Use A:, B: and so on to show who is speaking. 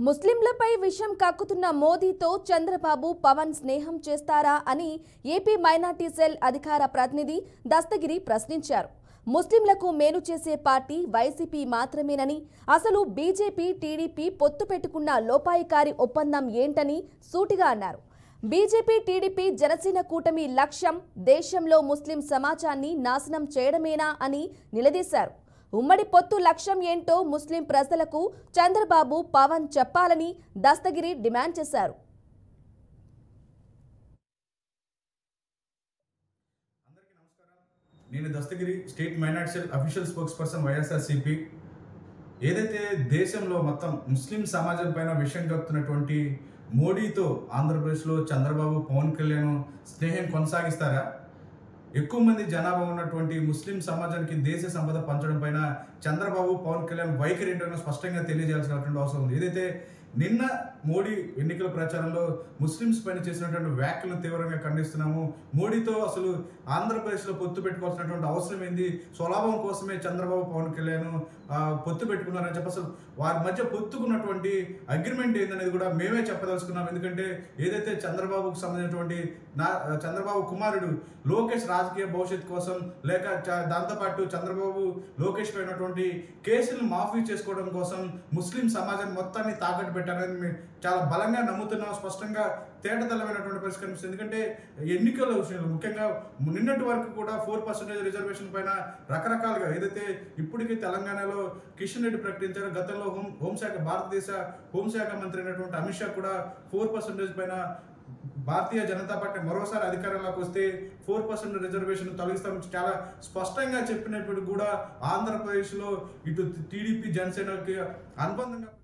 A: ముస్లింలపై విషం కక్కుతున్న మోదీతో చంద్రబాబు పవన్ స్నేహం చేస్తారా అని ఏపీ మైనార్టీ సెల్ అధికార ప్రతినిధి దస్తగిరి ప్రశ్నించారు ముస్లింలకు మేలు చేసే పార్టీ వైసీపీ మాత్రమేనని అసలు బీజేపీ టీడీపీ పొత్తు పెట్టుకున్న లోపాయికారి ఒప్పందం ఏంటని సూటిగా అన్నారు బీజేపీ టీడీపీ జనసేన కూటమి లక్ష్యం దేశంలో ముస్లిం సమాజాన్ని నాశనం చేయడమేనా అని నిలదీశారు ఉమ్మడి పొత్తు లక్ష్యం ఏంటో ముస్లిం ప్రజలకు చంద్రబాబు పవన్ చెప్పాలని దస్తగిరి డిమాండ్ చేశారు
B: నేను Dastagiri state minority cell official spokesperson YSRCP ఏదైతే దేశంలో మొత్తం ముస్లిం సమాజం పైన విషయం కలుపుతున్నటువంటి మోడీతో ఆంధ్రప్రదేశ్లో చంద్రబాబు పవన్ కళ్యాణ్ స్నేహం కొనసాగిస్తారా ఎక్కువ మంది జనాభా ఉన్నటువంటి ముస్లిం సమాజానికి దేశ సంపద పంచడం పైన చంద్రబాబు పవన్ కళ్యాణ్ వైఖరి ఏంటో స్పష్టంగా తెలియజేయాల్సినటువంటి అవసరం ఉంది ఏదైతే నిన్న మోడీ ఎన్నికల ప్రచారంలో ముస్లిమ్స్ పైన చేసినటువంటి వ్యాఖ్యలను తీవ్రంగా ఖండిస్తున్నాము మోడీతో అసలు ఆంధ్రప్రదేశ్లో పొత్తు పెట్టుకోవాల్సినటువంటి అవసరం ఏంది స్వలాభం కోసమే చంద్రబాబు పవన్ కళ్యాణ్ ఆ, పొత్తు పెట్టుకున్నారని చెప్పి అసలు వారి మధ్య పొత్తుకున్నటువంటి అగ్రిమెంట్ ఏందనేది కూడా మేమే చెప్పదలుచుకున్నాం ఎందుకంటే ఏదైతే చంద్రబాబుకు సంబంధించినటువంటి నా చంద్రబాబు కుమారుడు లోకేష్ రాజకీయ భవిష్యత్ కోసం లేక చ- దాంతోపాటు చంద్రబాబు లోకేష్ పైనటువంటి కేసులను మాఫీ చేసుకోవడం కోసం ముస్లిం సమాజం మొత్తాన్ని తాకట్టు పెట్టారని మేము చాలా బలంగా నమ్ముతున్నాం స్పష్టంగా తేటతెల్లమైనటువంటి పరిస్థితి కనిపిస్తుంది ఎందుకంటే ఎన్నికల విషయంలో ముఖ్యంగా నిన్నటి వరకు కూడా ఫోర్ పర్సెంటేజ్ రిజర్వేషన్ పైన రకరకాలుగా ఏదైతే ఇప్పటికీ తెలంగాణలో కిషన్ రెడ్డి ప్రకటించారో గతంలో హోం హోంశాఖ భారతదేశ హోంశాఖ మంత్రి అయినటువంటి అమిత్ షా కూడా ఫోర్ పర్సెంటేజ్ పైన భారతీయ జనతా పార్టీ మరోసారి అధికారంలోకి వస్తే ఫోర్ పర్సెంట్ రిజర్వేషన్ తొలగిస్తామని చాలా స్పష్టంగా చెప్పినప్పుడు కూడా ఆంధ్రప్రదేశ్లో ఇటు టీడీపీ జనసేనకి అనుబంధంగా